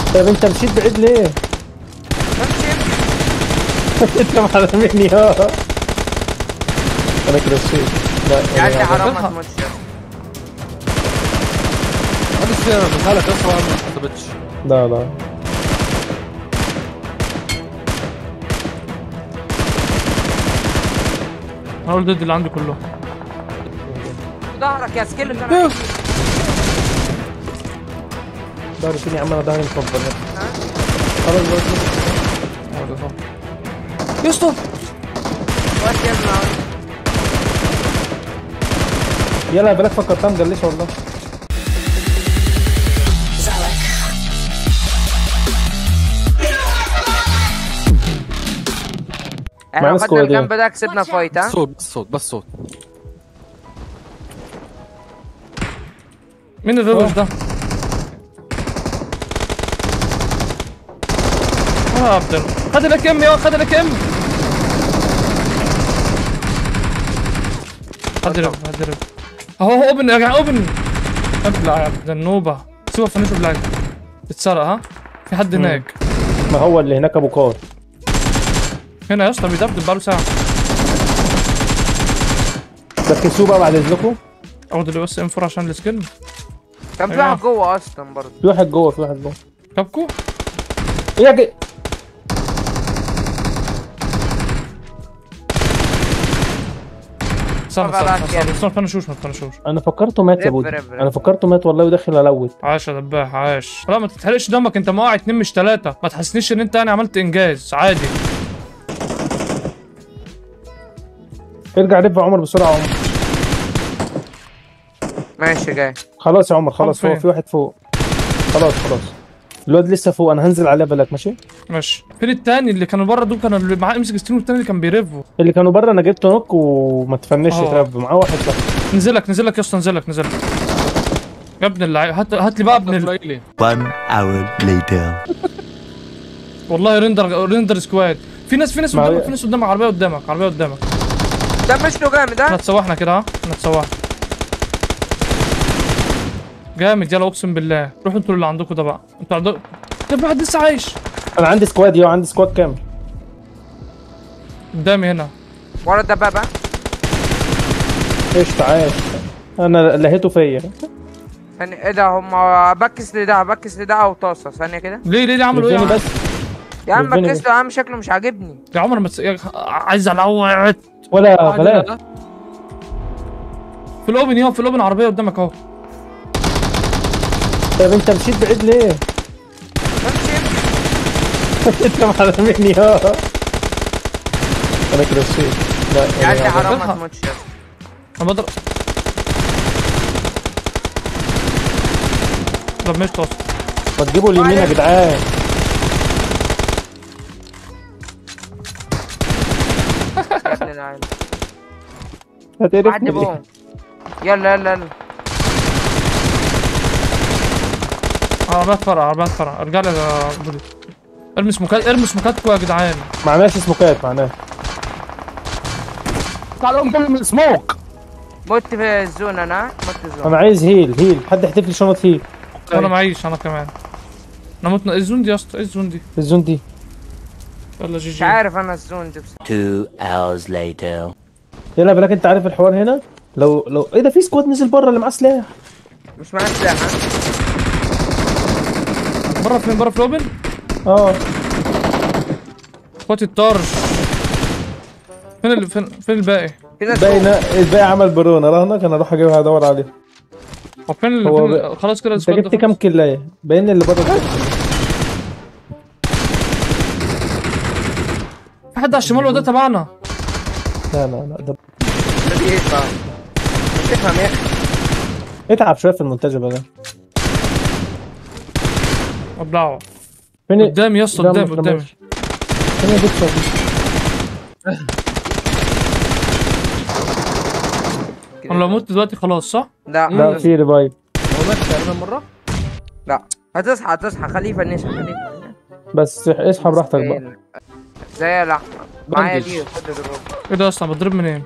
طب انت مشيت بعيد ليه؟ بمشي انت معلمني اه انا كده مشيت لا يا عيال يعني حرام ما تموتش انا السيارة من حالك اصلا ما حسبتش لا لا هقول ضد اللي عندي كله ظهرك يا سكيل ظهري فيني يا عم انا ظهري مكبر خلاص بقى هو ده صح يا اسطى وقت يا ابني يلا بالك فكرتها مجلشه والله احنا معانا لو خدنا سكواد الجنب ده كسبنا فايت ها صوت بس صوت بس صوت مين الريفرس ده؟ اه عبد خد لك ام يا خد لك ام هضرب هضرب اهو هو اوبن يا جماعه اوبن ابلع يا عبد النوبه سوى فينيش بلاك اتسرق ها في حد هناك ما هو اللي هناك ابو كار هنا يا اسطى بيدبدب بقاله ساعه ركزوه بقى بعد اذنكم اخد اللي بس ام 4 عشان السكن كان في أيوة. واحد جوه اصلا برضه في واحد جوه في واحد جوه كابكو ايه يا جي استنى طبعا استنى راك يعني. استنى استنى فنشوش ما تفنشوش انا فكرته مات يا رب- بودي رب- رب. انا فكرته مات والله وداخل الوت عاش يا دباح عاش لا ما تتحرقش دمك انت موقع اتنين مش تلاتة ما تحسنيش ان انت يعني عملت انجاز عادي ارجع لف يا عمر بسرعه يا عمر ماشي جاي خلاص يا عمر خلاص فين؟ هو في واحد فوق خلاص خلاص الواد لسه فوق انا هنزل عليه بالك ماشي ماشي فين التاني اللي كانوا بره دول كانوا اللي معاه ام 16 والتاني اللي كان بيرفوا اللي كانوا بره انا جبت نوك وما تفنش اه. تراب معاه واحد بس نزلك نزلك يا اسطى نزلك نزلك يا ابن اللعيب هات هات لي بقى ابن ال... اسرائيلي One hour later. والله ريندر ريندر سكواد في ناس في ناس ما قدامك هي- في ناس قدامك عربيه قدامك عربيه قدامك ده مش له جامد احنا ها اتسوحنا كده ها احنا اتسوحنا جامد يلا اقسم بالله روحوا انتوا اللي عندكم ده بقى انتوا عندكم ده في واحد لسه عايش انا عندي سكواد يا عندي سكواد كامل قدامي هنا ورا الدبابه قشطة عاش انا لهيته فيا ثانية ايه ده هم بكس لده بكس لده او طاسه ثانيه كده ليه ليه ليه عملوا ايه يا يلفني عم؟ بس يا عم يلفني بكس بس. له يا عم شكله مش عاجبني يا عمر ما تس... يا... عايز العوت ولا غلاء في الاوبن يا في الاوبن عربيه قدامك اهو طب انت مشيت بعيد ليه؟ بمشي انت معلمني اه انا كده مشيت لا يا يعني عيال حرام ما الحق. تموتش انا بضرب طب مش توصل ما تجيبوا اليمين يا جدعان يا ابن العيال واحد هتقرفني بوم يلا يلا يلا عربيات فرع عربيات فرع ارجع لي يا بولي ارمي سموكات ارمي سموكاتكم يا جدعان معناش سموكات معناه تعالوا كل من سموك مت في الزون انا مت الزون انا عايز هيل هيل حد يحتف لي شنط هيل انا معيش انا كمان انا متنا ايه الزون دي يا اسطى ايه الزون دي في الزون دي يلا جي مش جي عارف انا الزون دي بصراحه Two hours later. يلا بالك انت عارف الحوار هنا لو لو ايه ده في سكواد نزل بره اللي معاه سلاح مش معايا سلاح ها بره فين بره في الاوبن اه اخواتي الطرش فين ال... فين فين الباقي في ناس الباقي فوق. نا- الباقي عمل برونه رهنك انا اروح اجيبها ادور عليه هو فين ال... هو فين ال... بقى- خلاص كده انت السكواد جبت ده كام كلايه باين اللي بره ده. في حد على الشمال وده تبعنا لا لا لا ده ده ايه بقى مش تفهم يا اخي اتعب شويه في المنتجه ده ابلعه فين قدامي يا اسطى لا، قدامي ما قدامي ترماش. فين يا دكتور دي؟ انا لو مت دلوقتي خلاص صح؟ لا لا في ريفايف هو مات تقريبا مرة لا هتصحى هتصحى خليه يفنشها خليه يفنشها. بس اصحى براحتك بقى زي الاحمر معايا بندج. دي خد الربع ايه ده اصلا بضرب منين؟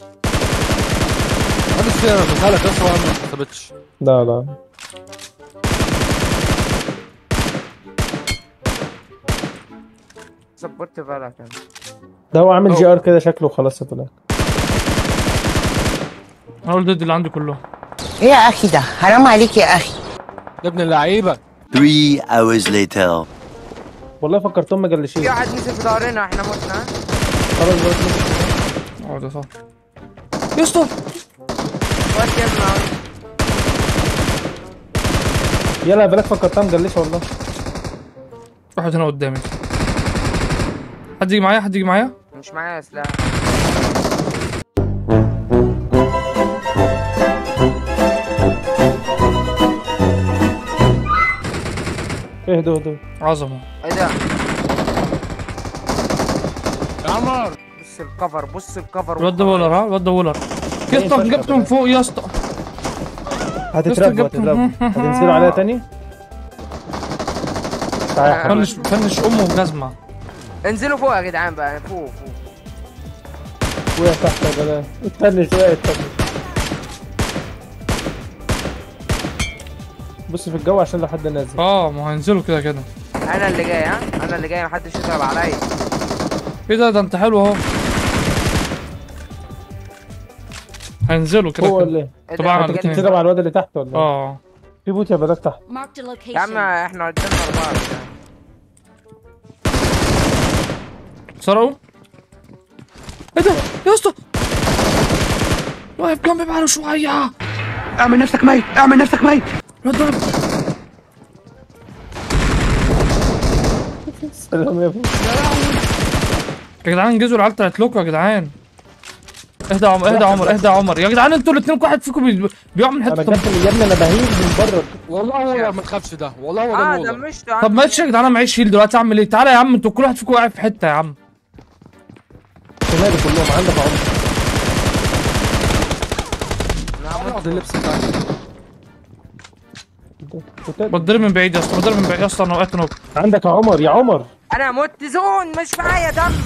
انا السيارة من حالك اصلا ما حسبتش لا لا سبورت بالك انا ده هو عامل جي ار كده شكله خلاص يا طلع انا اقول ضد اللي عندي كلهم ايه يا اخي ده حرام عليك يا اخي يا ابن اللعيبه Three hours later. والله فكرتهم في مجلشين واحد نزل في ظهرنا احنا متنا ها؟ خلاص بقى اقعد يا صاحبي يا اسطى واد جبنا اهو. يلا يا بلاك فكرتها مجلشه والله واحد هنا قدامي حد يجي معايا حد يجي معايا مش معايا سلاح اهدوا اهدوا عظمه ايه ده يا عمر بص الكفر بص الكفر الواد ده بولر ها الواد ده بولر يا اسطى فشخ جبته من فوق يا اسطى هتتربوا جبت- هتتربوا هتنزلوا عليها تاني تعالى يا حبيبي. فنش فنش امه بجزمه انزلوا فوق يا جدعان بقى فوق فوق وقع تحت يا بلاك التنش وقع التنش بص في الجو عشان لو حد نازل اه ما هينزلوا كده كده انا اللي جاي ها انا اللي جاي محدش يضرب عليا ايه ده ده انت حلو اهو هينزلوا كده هو كده ولا ايه؟ إيه طبعا ده؟ على أنت الاتنين. تضرب على الواد اللي تحت ولا ايه؟ اه في بوت يا بلاك تحت Marked a location. يا عم احنا قدامنا اربعه سرقوا ايه ده يا اسطى واقف جنبي بقاله شويه اعمل نفسك ميت اعمل نفسك ميت الواد ضرب سلام يا بوت يا جدعان انجزوا العيال طلعت لكم يا جدعان اهدى يا عمر اهدى يا عمر اهدى يا عمر يا جدعان انتوا الاثنين كل واحد فيكم بي- بيقع من انا حته طب, جبت يا ابني انا بهيج من بره والله هو ما تخافش ده والله هو اه ده ده الوضع مش طب ماشي يا جدعان انا معيش شيل دلوقتي اعمل ايه تعالى يا عم انتوا كل واحد فيكم واقع في حته يا عم شمالي كلهم عندك عمر اقعد اللبس بتاعك كنت- بتضرب من بعيد يا اسطى بتضرب من بعيد يا اسطى انا وقعت نوك عندك يا عمر يا عمر انا مت زون مش معايا دم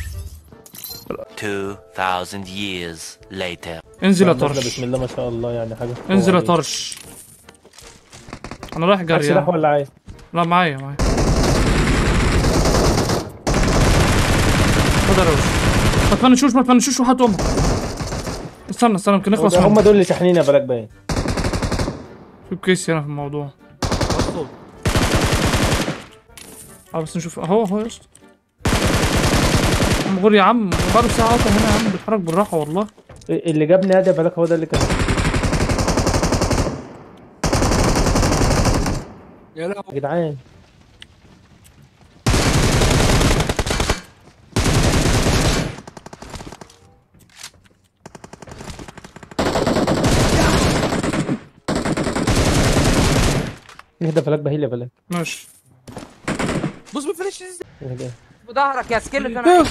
2,000 years later. انزل يا نازلة طرش بسم الله ما شاء الله يعني حاجه انزل يا عليك. طرش انا رايح معاك جري سلاح يعني. ولا عايز لا معايا معايا خد يا روش ما تفنشوش ما تفنشوش وحط امك استنى استنى يمكن نخلص هم منه. دول اللي شاحنين يا بلاك باين في كيس هنا في الموضوع اه بس نشوف اهو اهو يا اسطى عم غور يا عم بقاله ساعة قاطع هنا يا عم بيتحرك بالراحة والله اللي جابني هادي يا بلاك هو ده اللي كان يا لهوي يا جدعان اهدى بلاك بهيل يا بلاك ماشي بص بفنش ازاي اهدى بظهرك يا سكيلت انا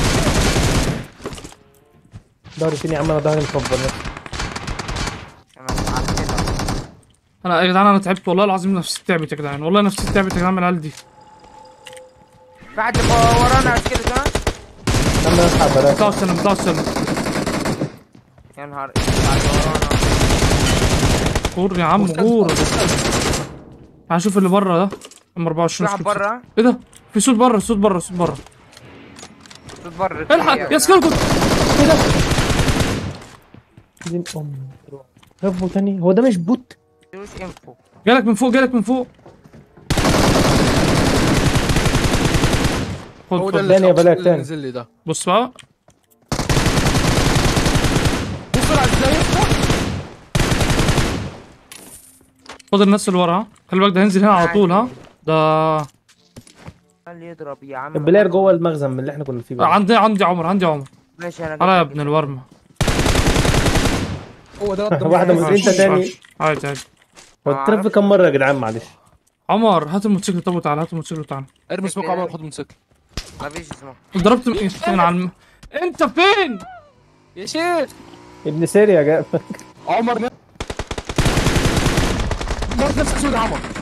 ظهري فين يا عم انا ظهري مكبر بس. أنا مش عارف كده. انا يا جدعان انا تعبت والله العظيم نفسي تعبت يا جدعان والله نفسي تعبت يا جدعان من العيال دي في حد ورانا يا سكيلت ها يا عم الحق بلاك اطلعوا السلم اطلعوا السلم يا نهار اسود على اللي ورانا غور يا عم غور هشوف اللي بره ده ام 24 في واحد سكوت. بره ايه ده في صوت بره صوت بره صوت بره صوت بره الحق يا سكركم دين امي هربوا تاني هو ده مش بوت مش انفو جالك من فوق جالك من فوق خد هو ده خد اللي تاني يا بلاك، اللي تاني. نزل لي ده بص بقى بص على ازاي خد الناس اللي ورا ها. خلي بالك ده هينزل هنا على طول ها ده خليه يضرب يا عم البلاير جوه المخزن من اللي احنا كنا فيه بقى. عندي عندي عمر عندي عمر ماشي انا تعالى يا جبت ابن الورمه هو ده رد واحدة من المعارف. انت تاني عادي عادي هو الترف كام مره يا جدعان معلش عمر هات الموتوسيكل طب وتعالى هات الموتوسيكل وتعالى ارمي سموك عمر خد موتوسيكل مفيش اسمه ضربت من فين على الم... انت فين يا شيخ ابن سيريا جاب عمر ن- مرت نفسك سود عمر